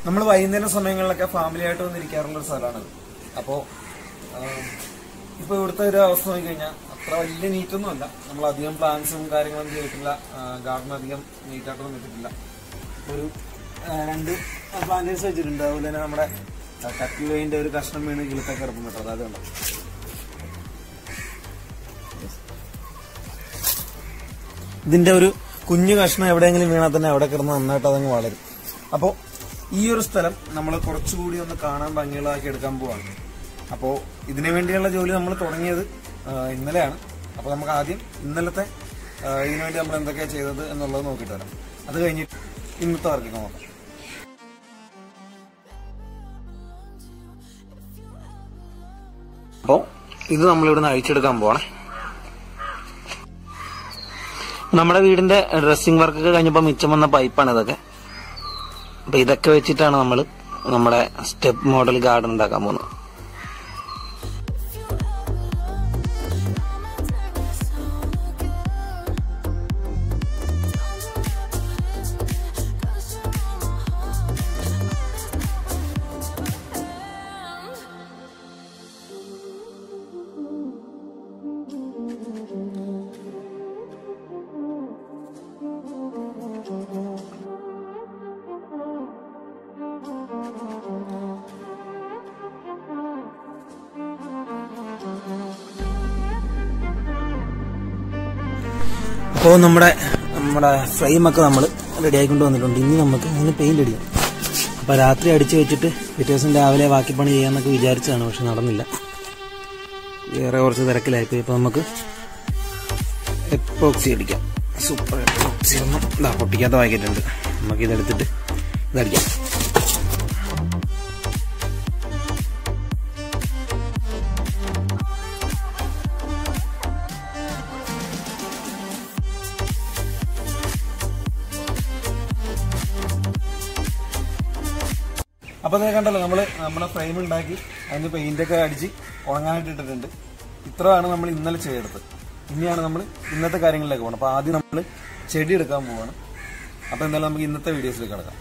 നമ്മൾ വൈകുന്നേരം സമയങ്ങളിലൊക്കെ ഫാമിലി ആയിട്ട് വന്നിരിക്കാറുള്ള ഒരു സ്ഥലമാണിത് അപ്പോൾ ഇപ്പൊ ഇവിടുത്തെ ഒരു അവസ്ഥ നോക്കിക്കഴിഞ്ഞാൽ അത്ര വലിയ നീറ്റൊന്നും അല്ല നമ്മൾ അധികം പ്ലാന്റ്സും കാര്യങ്ങളൊന്നും ചെയ്തിട്ടില്ല ഗാർഡൻ അധികം നീറ്റായിട്ടൊന്നും വെച്ചിട്ടില്ല ഒരു ആ, രണ്ട് പ്ലാന്റേഴ്സ് വെച്ചിട്ടുണ്ട് അതുപോലെ തന്നെ നമ്മുടെ കട്ടിൽ വേൻ്റെ ഒരു കഷ്ണം വീണ് കിളുത്തൊക്കെ കിടപ്പുണ്ട് അതായത് കണ്ടോ ഇതിന്റെ ഒരു കുഞ്ഞു കഷ്ണം എവിടെയെങ്കിലും വീണാൽ തന്നെ അവിടെ കിടന്ന് നന്നായിട്ട് അതങ്ങ് വളരും അപ്പോൾ ഈ ഒരു സ്ഥലം നമ്മൾ കുറച്ചുകൂടി ഒന്ന് കാണാൻ ഭംഗിയുള്ളതാക്കി എടുക്കാൻ പോവാണ് അപ്പോൾ ഇതിനു വേണ്ടിയുള്ള ജോലി നമ്മൾ തുടങ്ങിയത് ആ, ഇന്നലെയാണ് അപ്പോൾ നമുക്ക് ആദ്യം ഇന്നലത്തെ ആ, ഇതിനു വേണ്ടി നമ്മൾ എന്തൊക്കെയാണ് ചെയ്തത് എന്നുള്ളത് നോക്കിയിട്ട് വരാം അത് കഴിഞ്ഞിട്ട് ഇന്നത്തെ വർക്കിംഗ് നോക്കാം അപ്പോൾ ഇത് നമ്മളിവിടുന്ന് അഴിച്ചെടുക്കാൻ പോവാണ് നമ്മുടെ വീടിന്റെ ഡ്രസ്സിംഗ് വർക്കൊക്കെ കഴിഞ്ഞപ്പോൾ മിച്ചം വന്ന പൈപ്പാണ് ഇതൊക്കെ അപ്പൊ ഇതൊക്കെ വെച്ചിട്ടാണ് നമ്മൾ നമ്മുടെ സ്റ്റെപ്പ് മോഡൽ ഗാർഡൻ ഉണ്ടാക്കാൻ പോകുന്നത് അപ്പോൾ നമ്മുടെ നമ്മുടെ ഫ്രെയിമൊക്കെ നമ്മൾ റെഡി ആയിക്കൊണ്ട് വന്നിട്ടുണ്ട് ഇനി നമുക്ക് അതിന് പെയിന്റ് അടിക്കാം അപ്പോൾ രാത്രി അടിച്ചു വെച്ചിട്ട് പിറ്റേ ദിവസം രാവിലെ ബാക്കി പണി ചെയ്യാമെന്നൊക്കെ വിചാരിച്ചതാണ് പക്ഷെ നടന്നില്ല വേറെ കുറച്ച് തിരക്കിലായിപ്പോയി ഇപ്പോൾ നമുക്ക് എപ്പോക്സി അടിക്കാം സൂപ്പർ എപ്പോക്സി ഒന്നും ഇതാ പൊട്ടിക്കാത്ത വായിക്കിട്ടുണ്ട് നമുക്ക് ഇതെടുത്തിട്ട് ഇതടിക്കാം അപ്പൊ നിങ്ങൾ കണ്ടല്ലോ നമ്മള് നമ്മുടെ ഫ്രെയിം ഉണ്ടാക്കി അതിന് പെയിന്റ് ഒക്കെ അടിച്ച് ഉണങ്ങാനായിട്ട് ഇട്ടിട്ടുണ്ട് ഇത്രയാണ് നമ്മൾ ഇന്നലെ ചെയ്തെടുത്തത് ഇനിയാണ് നമ്മൾ ഇന്നത്തെ കാര്യങ്ങളിലേക്ക് പോകണം അപ്പൊ ആദ്യം നമ്മൾ ചെടി എടുക്കാൻ പോവാണ് അപ്പൊ എന്തായാലും നമുക്ക് ഇന്നത്തെ വീഡിയോസിലേക്ക് കിടക്കാം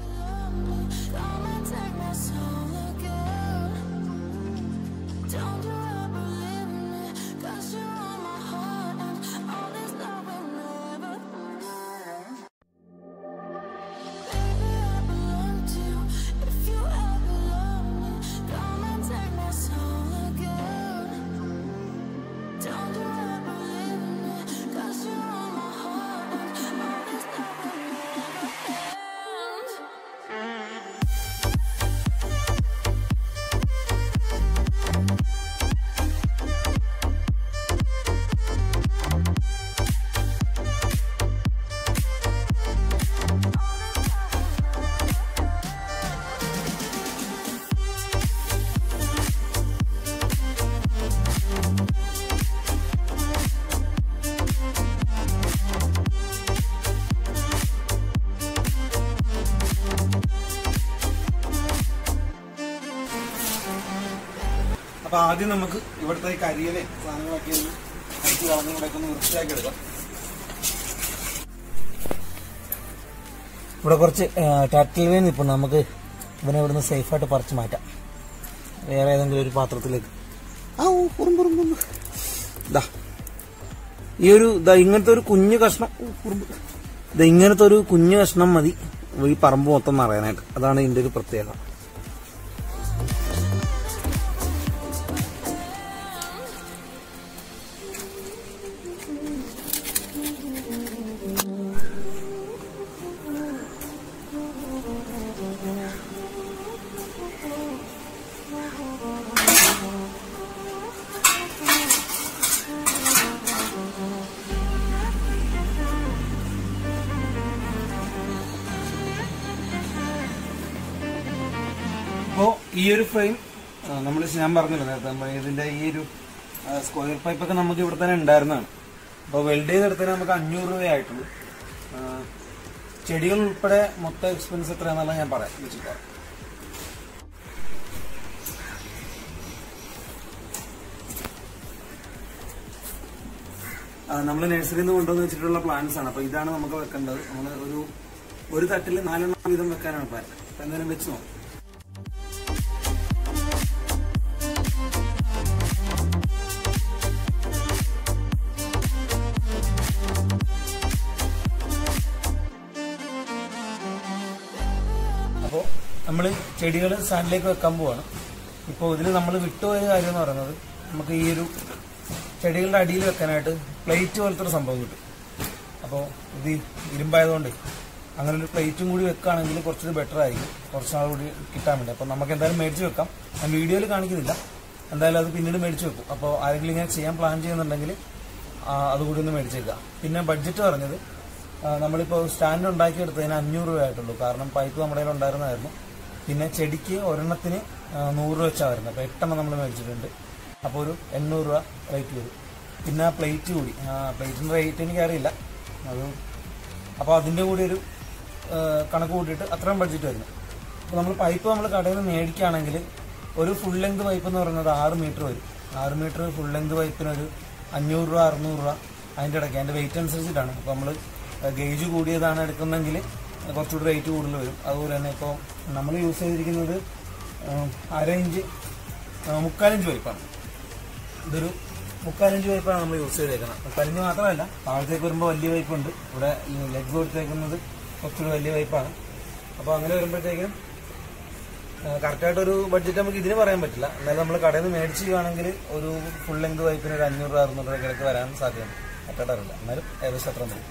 അപ്പൊ ആദ്യം നമുക്ക് ഇവിടുത്തെ ഈ കരിയിലെ സാധനങ്ങളൊക്കെ ഒന്ന് അടിച്ച് കളഞ്ഞ് ഇവിടെ ഒന്ന് വൃത്തിയാക്കി എടുക്കാം ഇവിടെ കുറച്ച് ടാറ്റിൽ വേൻ ഇപ്പോൾ നമുക്ക് ഇവനെ ഇവിടുന്ന് സേഫായിട്ട് പറിച്ച് മാറ്റാം വേറെ ഏതെങ്കിലും ഒരു പാത്രത്തിലേക്ക് ആ ഓ കുറുമ്പ് കുറുമ്പ് കുറുമ്പ്. ദാ ഈ ഒരു ദാ ഇങ്ങനത്തെ ഒരു കുഞ്ഞു കഷ്ണം ഊ, കുറുമ്പ് ദാ ഇങ്ങനത്തെ ഒരു കുഞ്ഞു കഷ്ണം മതി ഈ പറമ്പ് മൊത്തം നിറയാനായിട്ട് അതാണ് ഇതിന്റെ ഒരു പ്രത്യേകത അപ്പോ ഈ ഒരു ഫ്രെയിം നമ്മൾ ഞാൻ പറഞ്ഞല്ലോ നേരത്തെ നമ്മൾ ഇതിന്റെ ഈ ഒരു സ്ക്വയർ പൈപ്പ് ഒക്കെ നമുക്ക് ഇവിടെ തന്നെ ഉണ്ടായിരുന്നതാണ് അപ്പോൾ വെൽഡ് ചെയ്തെടുത്തതിന് നമുക്ക് അഞ്ഞൂറ് രൂപയായിട്ടുള്ളൂ ആ, ചെടികൾ ഉൾപ്പെടെ മൊത്തം എക്സ്പെൻസ് എത്രയാണെന്നുള്ളത് ഞാൻ പറയാം വെച്ചിട്ട് പറയാം നമ്മൾ നഴ്സറിയിൽ നിന്ന് കൊണ്ടുവന്ന് വെച്ചിട്ടുള്ള പ്ലാന്റ്സ് ആണ് അപ്പൊ ഇതാണ് നമുക്ക് വെക്കേണ്ടത് നമ്മൾ ഒരു ഒരു തട്ടിൽ നാലെണ്ണം വീതം വെക്കാനാണ് പ്ലാൻ അപ്പൊ എന്തായാലും വെച്ച് നോക്കാം അപ്പോൾ നമ്മൾ ചെടികൾ സ്റ്റാൻഡിലേക്ക് വെക്കാൻ പോവാണ് ഇപ്പോൾ ഇതിൽ നമ്മൾ വിട്ടുപോയ കാര്യം എന്ന് പറയുന്നത് നമുക്ക് ഈ ഒരു ചെടികളുടെ അടിയിൽ വെക്കാനായിട്ട് പ്ലേറ്റ് പോലത്തെ ഒരു സംഭവം കിട്ടും അപ്പോൾ ഇത് ഇരുമ്പായതുകൊണ്ട് അങ്ങനെ ഒരു പ്ലേറ്റും കൂടി വെക്കുകയാണെങ്കിൽ കുറച്ചുകൂടി ബെറ്റർ ആയിരിക്കും കുറച്ച് നാൾ കൂടി കിട്ടാൻ വേണ്ടി അപ്പോൾ നമുക്ക് എന്തായാലും മേടിച്ച് വെക്കാം ഞാൻ വീഡിയോയിൽ കാണിക്കുന്നില്ല എന്തായാലും അത് പിന്നീട് മേടിച്ച് വെക്കും അപ്പോൾ ആരെങ്കിലും ഇങ്ങനെ ചെയ്യാൻ പ്ലാൻ ചെയ്യുന്നുണ്ടെങ്കിൽ ആ, അതുകൂടി ഒന്ന് മേടിച്ചേക്കാം പിന്നെ ബഡ്ജറ്റ് പറഞ്ഞത് ആ, നമ്മളിപ്പോൾ സ്റ്റാൻഡ് ഉണ്ടാക്കിയെടുത്തതിന് അഞ്ഞൂറ് രൂപ ആയിട്ടുള്ളൂ കാരണം പൈപ്പ് നമ്മുടെ കയ്യിൽ ഉണ്ടായിരുന്നതായിരുന്നു പിന്നെ ചെടിക്ക് ഒരെണ്ണത്തിന് ആ, നൂറ് രൂപ വെച്ചാണ് വരുന്നത് അപ്പോൾ എട്ടെണ്ണം നമ്മൾ മേടിച്ചിട്ടുണ്ട് അപ്പോൾ ഒരു എണ്ണൂറ് രൂപ റേറ്റ് വരും പിന്നെ ആ പ്ലേറ്റ് കൂടി ആ പ്ലേറ്റിൻ്റെ റേറ്റ് എനിക്കറിയില്ല അത് അപ്പോൾ അതിൻ്റെ കൂടി ഒരു ആ, കണക്ക് കൂട്ടിയിട്ട് അത്രയും ബഡ്ജറ്റ് വരുന്നു അപ്പോൾ നമ്മൾ പൈപ്പ് നമ്മൾ കടയിൽ നിന്ന് മേടിക്കുകയാണെങ്കിൽ ഒരു ഫുൾ ലെങ്ത് പൈപ്പ് എന്ന് പറയുന്നത് ആറ് മീറ്റർ വരും ആറ് മീറ്റർ ഫുൾ ലെങ്ത് പൈപ്പിനൊരു അഞ്ഞൂറ് രൂപ അറുന്നൂറ് രൂപ അതിൻ്റെ ഇടയ്ക്ക് അതിൻ്റെ വെയിറ്റ് അനുസരിച്ചിട്ടാണ് അപ്പോൾ നമ്മൾ ഗേജ് കൂടിയതാണ് എടുക്കുന്നതെങ്കിൽ കുറച്ചുകൂടി റേറ്റ് കൂടുതൽ വരും അതുപോലെ തന്നെ ഇപ്പോൾ നമ്മൾ യൂസ് ചെയ്തിരിക്കുന്നത് ആ, അര ഇഞ്ച് ആ, മുക്കാലിഞ്ച് പൈപ്പാണ് ഇതൊരു മുക്കാലിഞ്ച് പൈപ്പാണ് നമ്മൾ യൂസ് ചെയ്തേക്കുന്നത് മുക്കാലിഞ്ച് മാത്രമല്ല താഴത്തേക്ക് വരുമ്പോൾ വലിയ പൈപ്പുണ്ട് ഇവിടെ ഈ ലെഗ് കൊടുത്തേക്കുന്നത് കുറച്ചുകൂടി വലിയ പൈപ്പാണ് അപ്പോൾ അങ്ങനെ വരുമ്പോഴത്തേക്കും കറക്റ്റായിട്ട് ഒരു ബഡ്ജറ്റ് നമുക്ക് ഇതിന് പറയാൻ പറ്റില്ല എന്നാലും നമ്മൾ കടയിൽ നിന്ന് മേടിച്ച് ചെയ്യുവാണെങ്കിൽ ഒരു ഫുൾ ലെങ്ത് പൈപ്പിന് ഒരു അഞ്ഞൂറ് രൂപ അറുന്നൂറ് രൂപ കിടക്ക് വരാൻ സാധ്യതയുണ്ട് കറക്റ്റായിട്ട് അറിയില്ല എന്നാലും ഏകദേശം അത്ര മതി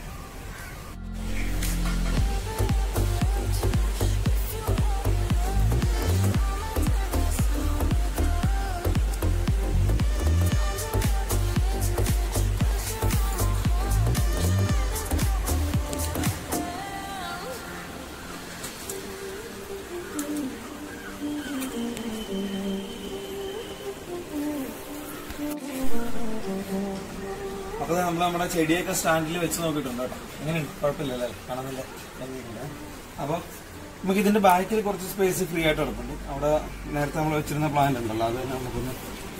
അപ്പൊ നമ്മൾ നമ്മുടെ ചെടിയൊക്കെ സ്റ്റാൻഡിൽ വെച്ച് നോക്കിയിട്ടുണ്ട് കേട്ടോ എങ്ങനെയുണ്ട് കുഴപ്പമില്ലല്ലേ കാണുന്നില്ല ഭംഗിയുണ്ട്. അപ്പൊ നമുക്ക് ഇതിന്റെ ബാക്കിൽ കുറച്ച് സ്പേസ് ഫ്രീ ആയിട്ട് കിടപ്പുണ്ട് അവിടെ നേരത്തെ നമ്മൾ വെച്ചിരുന്ന പ്ലാന്റ് ഉണ്ടല്ലോ അത് തന്നെ നമുക്കൊന്ന്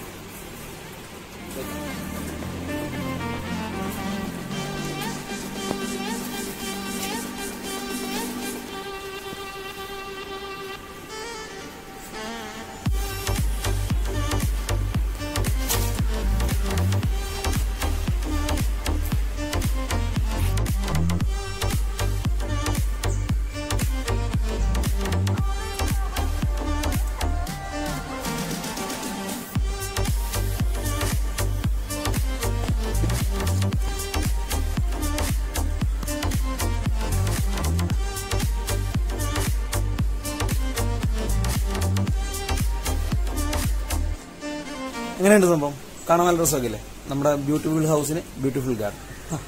എങ്ങനെയുണ്ട് സംഭവം കാണാൻ നല്ല രസമൊക്കെ അല്ലേ നമ്മുടെ ബ്യൂട്ടിഫുൾ ഹൗസിന് ബ്യൂട്ടിഫുൾ ഗാർഡൻ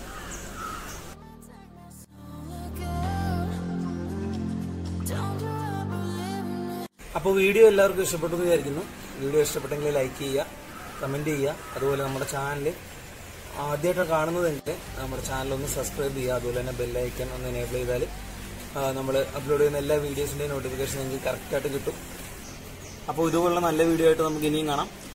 അപ്പോൾ വീഡിയോ എല്ലാവർക്കും ഇഷ്ടപ്പെട്ടു എന്ന് വിചാരിക്കുന്നു വീഡിയോ ഇഷ്ടപ്പെട്ടെങ്കിൽ ലൈക്ക് ചെയ്യുക കമന്റ് ചെയ്യുക അതുപോലെ നമ്മുടെ ചാനൽ ആദ്യമായിട്ട് കാണുന്നതെങ്കിൽ നമ്മുടെ ചാനൽ ഒന്ന് സബ്സ്ക്രൈബ് ചെയ്യുക അതുപോലെ തന്നെ ബെല്ലൈക്കൻ ഒന്ന് എനേബിൾ ചെയ്താൽ നമ്മൾ അപ്ലോഡ് ചെയ്യുന്ന എല്ലാ വീഡിയോസിൻ്റെയും നോട്ടിഫിക്കേഷൻ നിങ്ങൾക്ക് കറക്റ്റായിട്ട് കിട്ടും അപ്പോൾ ഇതുപോലുള്ള നല്ല വീഡിയോ ആയിട്ട് നമുക്ക് ഇനിയും കാണാം